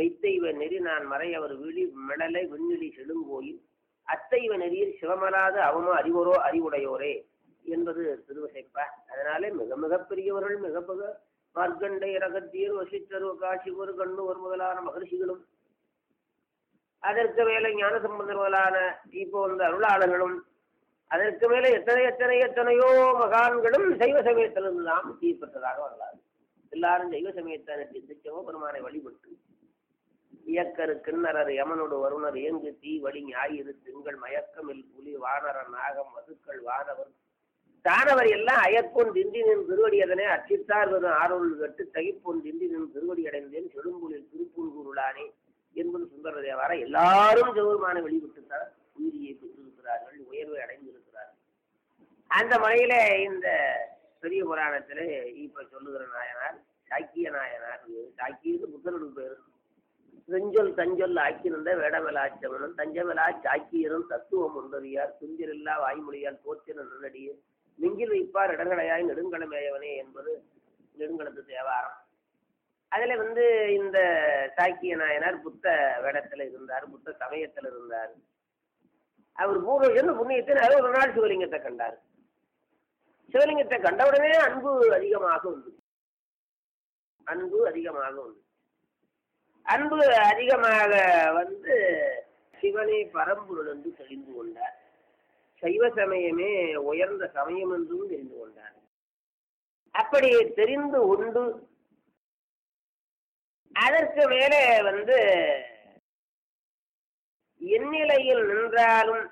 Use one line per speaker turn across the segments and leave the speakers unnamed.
மெய்த்தெய்வ நெறி நான் மறையவர் விழி மிடலை விண்ணிலி செழுங்கோயில் அத்தைவ நெறியில் சிவமலாத அவமோ அறிவரோ அறிவுடையோரே என்பது திருவசைப்பா அதனாலே மிக மிக பெரியவர்கள் மிக மிக மார்க்கண்டை ரகத்தியர் வசித்தர் காட்சிவர் கண்ணுவர் முதலான மகர்ஷிகளும் அதற்கு மேலே ஞான சம்பந்தர் முதலான இப்போ வந்த அருளாளர்களும் அதற்கு மேலே எத்தனை எத்தனை எத்தனையோ மகான்களும் சைவ சமயத்திலிருந்து தான் முக்தி பெற்றதாக வரலாறு எல்லாரும் சைவ சமயத்தை நடித்து சிவபெருமானை வழிபட்டு இயக்கரு கிண்ணறர் யமனோடு வருணர் ஏங்கு தீ வழி ஞாயிறு திங்கள் மயக்கமில் புலி வானர நாகம் வசுக்கள் வானவர் தானவர் எல்லாம் அயப்பொன் திண்டினின் திருவடி அதனை அச்சித்தார் வரும் ஆரோல் கட்டு தகிப்பொன் திண்டினின் திருவடி அடைந்தேன் செழும்புலில் திருப்பூர்குருளானே என்பது சுந்தர தேவார எல்லாரும் சிவபெருமானை வெளிவிட்டுத்தான் உயிரியை பெற்றிருக்கிறார்கள் உயர்வை அடைந்திருக்கிறார்கள் அந்த முறையில இந்த பெரிய புராணத்திலே இப்ப சொல்லுகிற நாயனார் சாக்கிய நாயனார் சாக்கியது புத்தனுடைய பேர் செஞ்சொல் தஞ்சொல் ஆக்கியிருந்த வேடமலாச்சவனும் தஞ்சமலா சாக்கியரும் தத்துவம் ஒன்றறியார் துஞ்சிலில்லா வாய்மொழியால் தோற்றின நல்லடியே நெஞ்சில் வைப்பார் இடங்களையாய் நெடுங்கலமேயவனே என்பது நெடுங்கலத்து தேவாரம் அதுல வந்து இந்த சாக்கிய நாயனார் புத்த வேடத்துல இருந்தார் புத்த சமயத்துல இருந்தார் அவர் பூர்வ ஜென்ம புண்ணியத்தின் அறுபது நாள் சிவலிங்கத்தை கண்டார் சிவலிங்கத்தை கண்டவுடனே அன்பு அதிகமாக உண்டு அன்பு அதிகமாக உண்டு அன்பு அதிகமாக வந்து சிவனே பரம்பொருள் என்று தெரிந்து கொண்டார் சைவ சமயமே உயர்ந்த சமயம் என்றும் தெரிந்து கொண்டார் அப்படி தெரிந்து கொண்டு அதற்கு மேலே வந்து எந்நிலையில் நின்றாலும்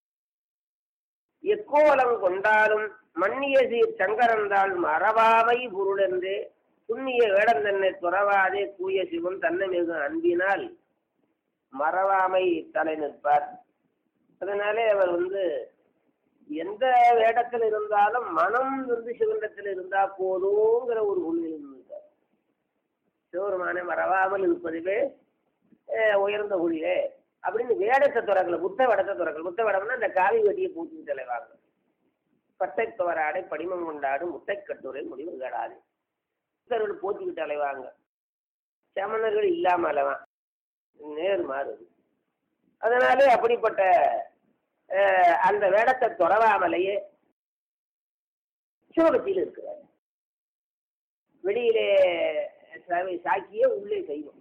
எக்கோலம் கொண்டாலும் மன்னிய சீர் சங்கரந்தால் மறவாமை பொருளென்றே புண்ணிய வேடம் தன்னை துறவாதே கூய சிவன் தன்னை மிகு அன்பினால் மறவாமை தலை நிற்பார் அதனாலே அவர் வந்து எந்த வேடத்தில் இருந்தாலும் மனம் வந்து சிவனிடத்தில் இருந்தா போதுங்கிற ஒரு உண்மையில் இருந்திருக்கார் சிவருமானை மறவாமல் இருப்பதுவே அஹ், உயர்ந்த ஒளியே அப்படின்னு வேடத்தை துறக்கல புத்த வேடத்தை துறக்கல புத்த வேடம்னா இந்த காவி வெட்டியை பூச்சி தலைவாங்க பட்டை துவராடை படிமம் கொண்டாடு முட்டை கட்டுரை முடிவு கேடாது புத்தர்கள் போத்திக்கிட்டு அலைவாங்க சமணர்கள் இல்லாம அலைவான் நேர் மாறுது அதனாலே அப்படிப்பட்ட அஹ், அந்த வேடத்தை துறவாமலேயே சிவபக்தியில் இருக்கிறார் வெளியிலே சா- சாக்கிய உள்ளே செய்வோம்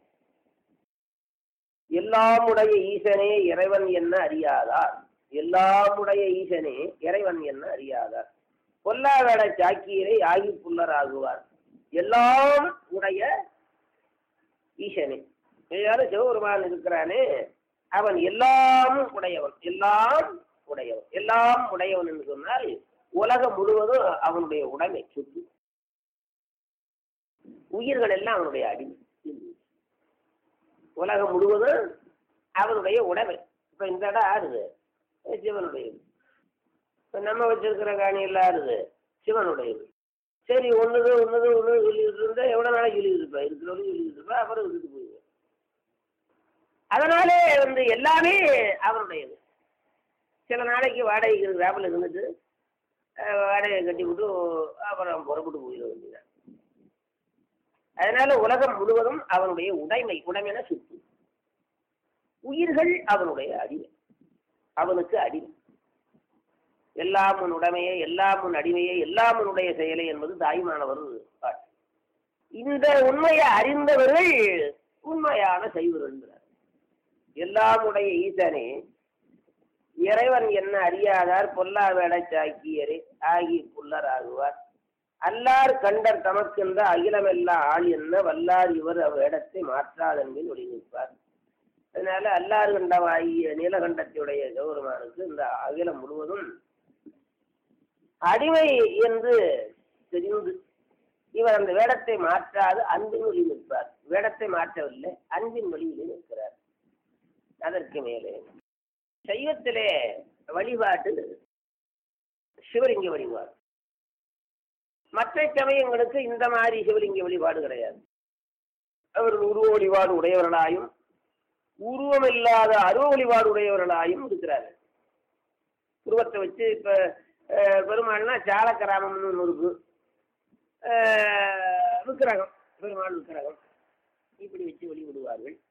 எல்லாமுடைய ஈசனே இறைவன் என்ன அறியாதார் எல்லாமுடைய ஈசனே இறைவன் என்ன அறியாதார் பொல்லாவேட சாக்கியரை ஆகி புல்லராகுவார் எல்லாம் உடைய ஈசனே யாரும் சிவபெருமான் இருக்கிறானே அவன் எல்லாம் உடையவன் எல்லாம் உடையவன் எல்லாம் உடையவன் என்று சொன்னால் உலகம் முழுவதும் அவனுடைய உடைமை சுற்றி உயிர்கள் எல்லாம் அவனுடைய அடிமை உலகம் முழுவதும் அவனுடைய உடைமை இப்ப இந்த இடம் ஆறுது சிவனுடையது இப்ப நம்ம வச்சிருக்கிற காணி எல்லாம் ஆறுது சிவனுடையது சரி ஒண்ணுது ஒண்ணுது ஒண்ணு சொல்லிட்டு இருந்தா எவ்வளவு நாளைக்கு சொல்லிட்டு இருப்பா இருக்கிறவங்க சொல்லிட்டு இருப்பா அப்புறம் விட்டுட்டு போயிடுவேன் அதனாலே வந்து எல்லாமே அவனுடையது சில நாளைக்கு வாடகைக்கு இருக்கிறாப்புல இருந்துட்டு அஹ், வாடகையை கட்டி விட்டு அப்புறம் புறப்பட்டு போயிட வேண்டியதான் அதனால உலகம் முழுவதும் அவனுடைய உடைமை உடைமைன சுத்து உயிர்கள் அவனுடைய அடிமை அவனுக்கு அடிமை எல்லாம் உன் உடைமையே எல்லாம் உன் அடிமையே எல்லாம் உன்னுடைய செயலை என்பது தாய்மானவர் பாட்டு இந்த உண்மையை அறிந்தவர்கள் உண்மையான செய்வர் என்கிறார் எல்லாம் உடைய ஈசனே இறைவன் என்ன அறியாதார் பொல்லா வேடை சாக்கியரே ஆகி புல்லர் ஆகுவார் அல்லார் கண்டர் தமக்கென்ற அகிலமெல்லாம் ஆள் என்ன வல்லார் இவர் அவ்விடத்தை மாற்றார் என்பதில் ஒளி நிற்பார் அதனால அல்லார் கண்டவாகிய நீலகண்டத்துடைய கௌரவனுக்கு இந்த அகிலம் முழுவதும் அடிமை என்று தெரிந்து இவர் அந்த வேடத்தை மாற்றாது அன்பின் வழி நிற்பார் வேடத்தை மாற்றவில்லை அன்பின் வழியிலே நிற்கிறார் அதற்கு மேலே சைவத்திலே வழிபாட்டு சிவலிங்க வழிபாடு மற்ற சமயங்களுக்கு இந்த மாதிரி சிவலிங்க வழிபாடு கிடையாது அவர்கள் உருவ வழிபாடு உடையவர்களாயும் உருவமில்லாத அருவ வழிபாடு உடையவர்களாயும் இருக்கிறார்கள் உருவத்தை வச்சு இப்போ பெருமாள்னா சாலக்கிராமம்னு ஒன்று இருக்கு அஹ், விக்கிரகம் பெருமாள் விக்கிரகம் இப்படி வச்சு வழிபடுவார்கள்